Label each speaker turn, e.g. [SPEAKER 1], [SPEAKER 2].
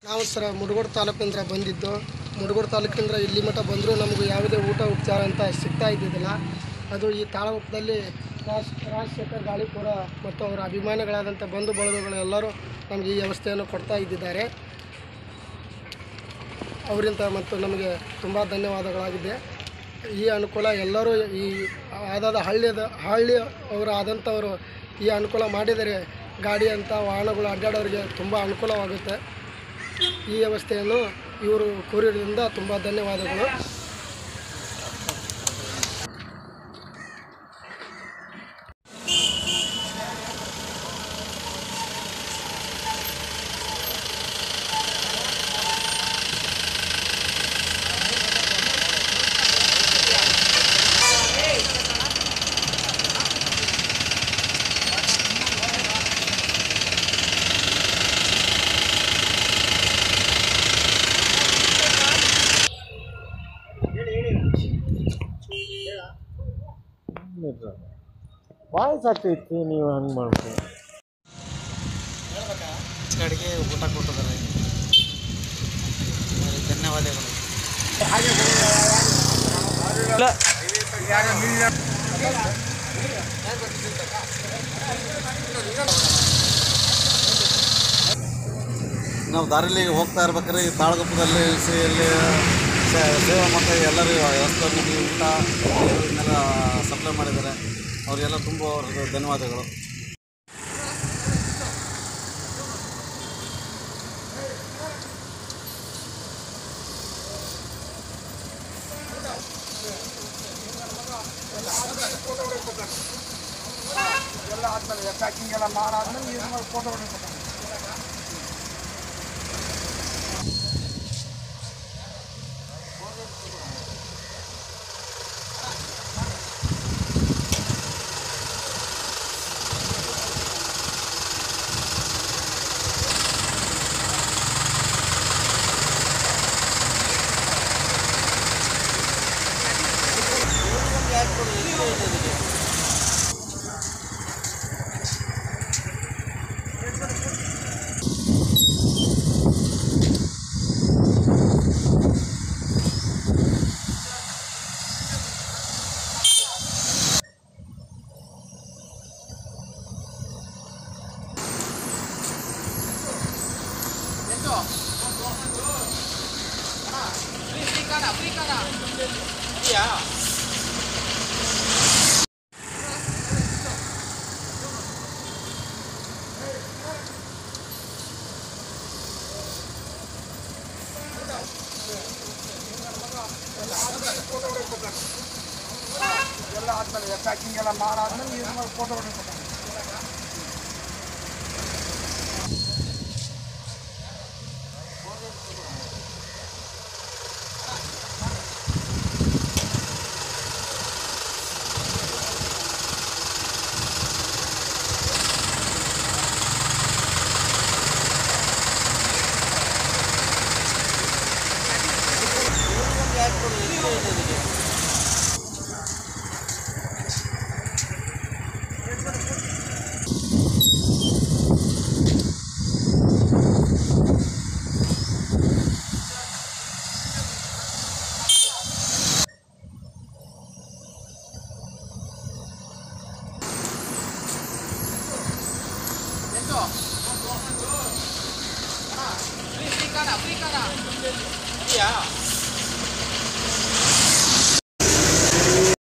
[SPEAKER 1] ನಾವು ಸರ ಮುಡಗೋಡು ತಾಲೂಕಿಂದ ಬಂದಿದ್ದು ಮುಡಗೋಡು ತಾಲೂಕಿಂದ ಇಲ್ಲಿ ಮಟ್ಟ ಬಂದರೂ ನಮಗೆ ಯಾವುದೇ ಊಟ ಉಪಚಾರ ಅಂತ ಸಿಗ್ತಾ ಇದ್ದಿದ್ದಿಲ್ಲ ಅದು ಈ ತಾಳಗುಪ್ಪದಲ್ಲಿ ರಾಜ್ ರಾಜಶೇಖರ್ ಗಾಳಿಪುರ ಮತ್ತು ಅವರ ಅಭಿಮಾನಿಗಳಾದಂಥ ಬಂಧು ಬಳಗಗಳು ಎಲ್ಲರೂ ನಮಗೆ ಈ ವ್ಯವಸ್ಥೆಯನ್ನು ಕೊಡ್ತಾ ಇದ್ದಿದ್ದಾರೆ ಅವರಿಂದ ಮತ್ತು ನಮಗೆ ತುಂಬ ಧನ್ಯವಾದಗಳಾಗಿದೆ ಈ ಅನುಕೂಲ ಎಲ್ಲರೂ ಈ ಆದಾದ ಹಳ್ಳಿಯದ ಹಳ್ಳಿ ಅವರು ಆದಂಥವರು ಈ ಅನುಕೂಲ ಮಾಡಿದರೆ ಗಾಡಿ ಅಂತ ವಾಹನಗಳು ಅಡ್ಡಾಡೋರಿಗೆ ತುಂಬ ಅನುಕೂಲವಾಗುತ್ತೆ ಈ ವ್ಯವಸ್ಥೆಯನ್ನು ಇವರು ಕೋರಿರೋದ್ರಿಂದ ತುಂಬ ಧನ್ಯವಾದಗಳು
[SPEAKER 2] ವಯಸ್ಸಾಗ್ತೈತಿ ನೀವು ಹಂಗೆ ಮಾಡ್ಬೇಕು
[SPEAKER 3] ಅಡುಗೆ ಊಟ ಕೊಟ್ಟಿದ್ದಾರೆ ಧನ್ಯವಾದಗಳು
[SPEAKER 4] ನಾವು ದಾರಿಲಿ ಹೋಗ್ತಾ ಇರ್ಬೇಕಾದ್ರೆ ಈ ತಾಳಗುಪ್ಪದಲ್ಲಿ ಸೇ- ಇಲ್ಲಿ ಸೇ- ಸೇವಾ ಮಾಡ್ತಾ ಎಲ್ಲರೂ ವ್ಯವಸ್ಥೆ ನಮಗೆ ಊಟ ನೀರು ಇದನ್ನೆಲ್ಲ ಸಪ್ಲೈ ಮಾಡಿದ್ದಾರೆ ಅವರಿಗೆಲ್ಲ ತುಂಬ ಅವ್ರಿಗೆ ಧನ್ಯವಾದಗಳು
[SPEAKER 3] ಇದೆಯಾ